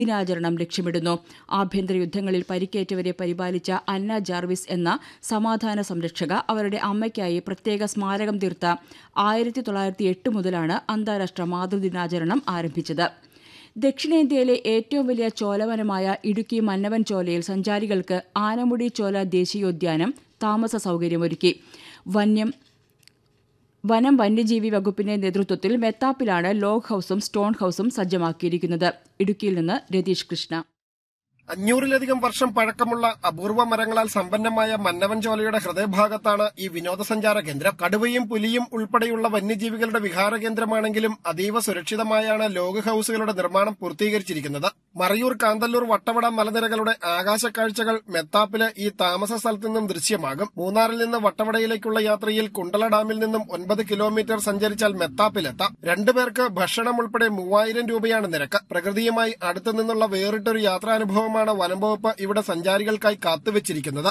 ദിനാചരണം ലക്ഷ്യമിടുന്നു ആഭ്യന്തര യുദ്ധങ്ങളിൽ പരിക്കേറ്റവരെ പരിപാലിച്ച അന്ന ജാർവിസ് എന്ന സമാധാന സംരക്ഷക അവരുടെ അമ്മയ്ക്കായി പ്രത്യേക സ്മാരകം തീർത്ത ആയിരത്തി തൊള്ളായിരത്തി എട്ട് മുതലാണ് അന്താരാഷ്ട്ര മാതൃദിനാചരണം ആരംഭിച്ചത് ദക്ഷിണേന്ത്യയിലെ ഏറ്റവും വലിയ ചോലവനമായ ഇടുക്കി മന്നവൻ ചോലയിൽ സഞ്ചാരികൾക്ക് ആനമുടി ചോല ദേശീയോദ്യാനം താമസ സൌകര്യമൊരുക്കി വന്യം വനം വന്യജീവി വകുപ്പിന്റെ നേതൃത്വത്തിൽ മെത്താപ്പിലാണ് ലോഗ് ഹൌസും സ്റ്റോൺ ഹൌസും സജ്ജമാക്കിയിരിക്കുന്നത് ഇടുക്കിയിൽ നിന്ന് രതീഷ് കൃഷ്ണ അഞ്ഞൂറിലധികം വർഷം പഴക്കമുള്ള അപൂർവ മരങ്ങളാൽ സമ്പന്നമായ മന്നവൻ ചോലയുടെ ഹൃദയഭാഗത്താണ് ഈ വിനോദസഞ്ചാര കേന്ദ്രം കടുവയും പുലിയും ഉൾപ്പെടെയുള്ള വന്യജീവികളുടെ വിഹാര കേന്ദ്രമാണെങ്കിലും അതീവ സുരക്ഷിതമായാണ് ലോഗ് ഹൌസുകളുടെ നിർമ്മാണം പൂർത്തീകരിച്ചിരിക്കുന്നത് മറയൂർ കാന്തല്ലൂർ വട്ടവട മലനിരകളുടെ ആകാശക്കാഴ്ചകൾ മെത്താപ്പിലെ ഈ താമസ സ്ഥലത്തു നിന്നും ദൃശ്യമാകും മൂന്നാറിൽ നിന്ന് വട്ടവടയിലേക്കുള്ള യാത്രയിൽ കുണ്ടള ഡാമിൽ നിന്നും ഒൻപത് കിലോമീറ്റർ സഞ്ചരിച്ചാൽ മെത്താപ്പിലെത്താം രണ്ടുപേർക്ക് ഭക്ഷണം ഉൾപ്പെടെ മൂവായിരം രൂപയാണ് നിരക്ക് പ്രകൃതിയുമായി അടുത്തു നിന്നുള്ള വേറിട്ടൊരു യാത്രാനുഭവമാണ് വനംവകുപ്പ് ഇവിടെ സഞ്ചാരികൾക്കായി കാത്തുവച്ചിരിക്കുന്നത്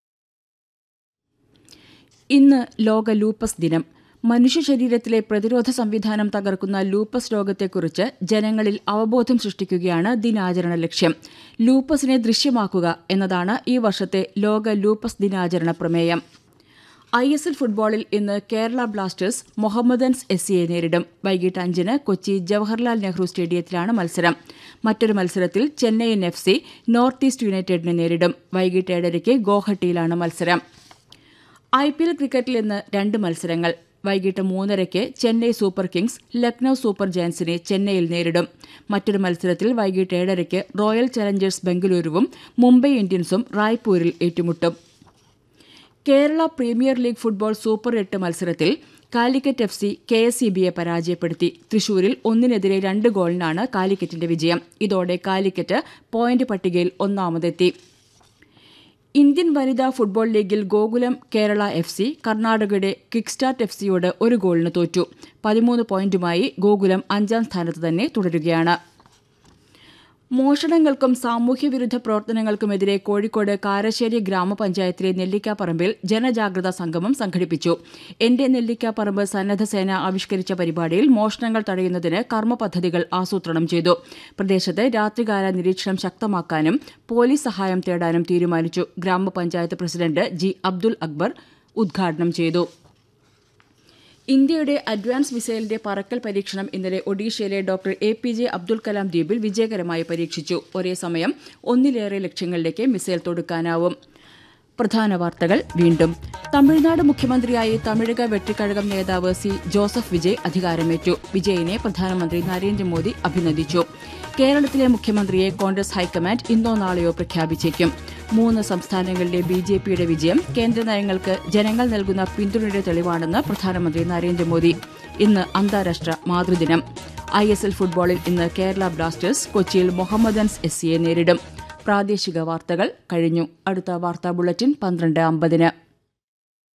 ഇന്ന് ലോക ലൂപ്പസ് ദിനം മനുഷ്യ ശരീരത്തിലെ പ്രതിരോധ സംവിധാനം തകർക്കുന്ന ലൂപ്പസ് രോഗത്തെക്കുറിച്ച് ജനങ്ങളിൽ അവബോധം സൃഷ്ടിക്കുകയാണ് ദിനാചരണ ലക്ഷ്യം ലൂപ്പസിനെ ദൃശ്യമാക്കുക എന്നതാണ് ഈ വർഷത്തെ ലോക ലൂപ്പസ് ദിനാചരണ പ്രമേയം ഐ എസ് എൽ ഫുട്ബോളിൽ ഇന്ന് കേരള ബ്ലാസ്റ്റേഴ്സ് മുഹമ്മദൻസ് എസ് സിയെ നേരിടും വൈകിട്ട് അഞ്ചിന് കൊച്ചി ജവഹർലാൽ നെഹ്റു സ്റ്റേഡിയത്തിലാണ് മത്സരം മറ്റൊരു മത്സരത്തിൽ Chennaiyin F C North East യുണൈറ്റഡിനെ നേരിടും വൈകിട്ട് ഏഴരയ്ക്ക് ഗോഹട്ടിയിലാണ് മത്സരം ഐ പി എൽ ക്രിക്കറ്റിൽ ഇന്ന് രണ്ട് മത്സരങ്ങൾ വൈകിട്ട് മൂന്നരയ്ക്ക് Chennai super kings Lucknow super ജയൻസിനെ ചെന്നൈയിൽ നേരിടും മറ്റൊരു മത്സരത്തിൽ വൈകിട്ട് ഏഴരയ്ക്ക് റോയൽ ചലഞ്ചേഴ്സ് ബംഗളൂരുവും മുംബൈ ഇന്ത്യൻസും റായ്പൂരിൽ ഏറ്റുമുട്ടും Kerala premier league football super എട്ട് മത്സരത്തിൽ Calicut F C K S E ബിയെ പരാജയപ്പെടുത്തി തൃശൂരിൽ ഒന്നിനെതിരെ രണ്ട് ഗോളിനാണ് കാലിക്കറ്റിന്റെ വിജയം ഇതോടെ കാലിക്കറ്റ് പോയിന്റ് പട്ടികയിൽ ഒന്നാമതെത്തി ഇന്ത്യൻ വനിതാ ഫുട്ബോൾ ലീഗിൽ ഗോകുലം കേരള എഫ് സി കർണാടകയുടെ കിക്ക് സ്റ്റാർട്ട് എഫ് സിയോട് ഒരു ഗോളിന് തോറ്റു പതിമൂന്ന് പോയിന്റുമായി ഗോകുലം അഞ്ചാം സ്ഥാനത്ത് തന്നെ തുടരുകയാണ് മോഷണങ്ങൾക്കും സാമൂഹ്യവിരുദ്ധ പ്രവർത്തനങ്ങൾക്കുമെതിരെ കോഴിക്കോട് കാരശ്ശേരി ഗ്രാമപഞ്ചായത്തിലെ നെല്ലിക്കാപ്പറമ്പിൽ ജനജാഗ്രതാ സംഗമം സംഘടിപ്പിച്ചു എന്റെ നെല്ലിക്കാപ്പറമ്പ് സന്നദ്ധ സേന ആവിഷ്കരിച്ച പരിപാടിയിൽ മോഷണങ്ങൾ തടയുന്നതിന് കർമ്മ പദ്ധതികൾ ആസൂത്രണം ചെയ്തു പ്രദേശത്ത് രാത്രികാല നിരീക്ഷണം ശക്തമാക്കാനും പോലീസ് സഹായം തേടാനും തീരുമാനിച്ചു ഗ്രാമപഞ്ചായത്ത് പ്രസിഡന്റ് ജി അബ്ദുൽ അക്ബർ ഉദ്ഘാടനം ചെയ്തു ഇന്ത്യയുടെ അഡ്വാൻസ് മിസൈലിന്റെ പറക്കൽ പരീക്ഷണം ഇന്നലെ ഒഡീഷയിലെ doctor A P J Abdul Kalam ദ്വീപിൽ വിജയകരമായി പരീക്ഷിച്ചു ഒരേ സമയം ഒന്നിലേറെ ലക്ഷ്യങ്ങളിലേക്ക് മിസൈൽ തൊടുക്കാനാവും പ്രധാന വാർത്തകൾ വീണ്ടും തമിഴ്നാട് മുഖ്യമന്ത്രിയായി തമിഴക വെട്ടിക്കഴകം നേതാവ് സി ജോസഫ് വിജയ് അധികാരമേറ്റു വിജയിനെ പ്രധാനമന്ത്രി നരേന്ദ്രമോദി അഭിനന്ദിച്ചു കേരളത്തിലെ മുഖ്യമന്ത്രിയെ കോൺഗ്രസ് ഹൈക്കമാൻഡ് ഇന്നോ നാളെയോ പ്രഖ്യാപിച്ചേക്കും മൂന്ന് സംസ്ഥാനങ്ങളിലെ ബി ജെ പിയുടെ വിജയം കേന്ദ്ര നയങ്ങൾക്ക് ജനങ്ങൾ നൽകുന്ന പിന്തുണയുടെ തെളിവാണെന്ന് പ്രധാനമന്ത്രി നരേന്ദ്രമോദി ഇന്ന് അന്താരാഷ്ട്ര മാതൃദിനം ഐ എസ് എൽ ഫുട്ബോളിൽ ഇന്ന് കേരള ബ്ലാസ്റ്റേഴ്സ് കൊച്ചിയിൽ മുഹമ്മദൻസ് എസ് സിയെ നേരിടും പ്രാദേശിക വാർത്തകൾ കഴിഞ്ഞു അടുത്ത വാർത്താ ബുള്ളറ്റിൻ പന്ത്രണ്ട് അമ്പതിന്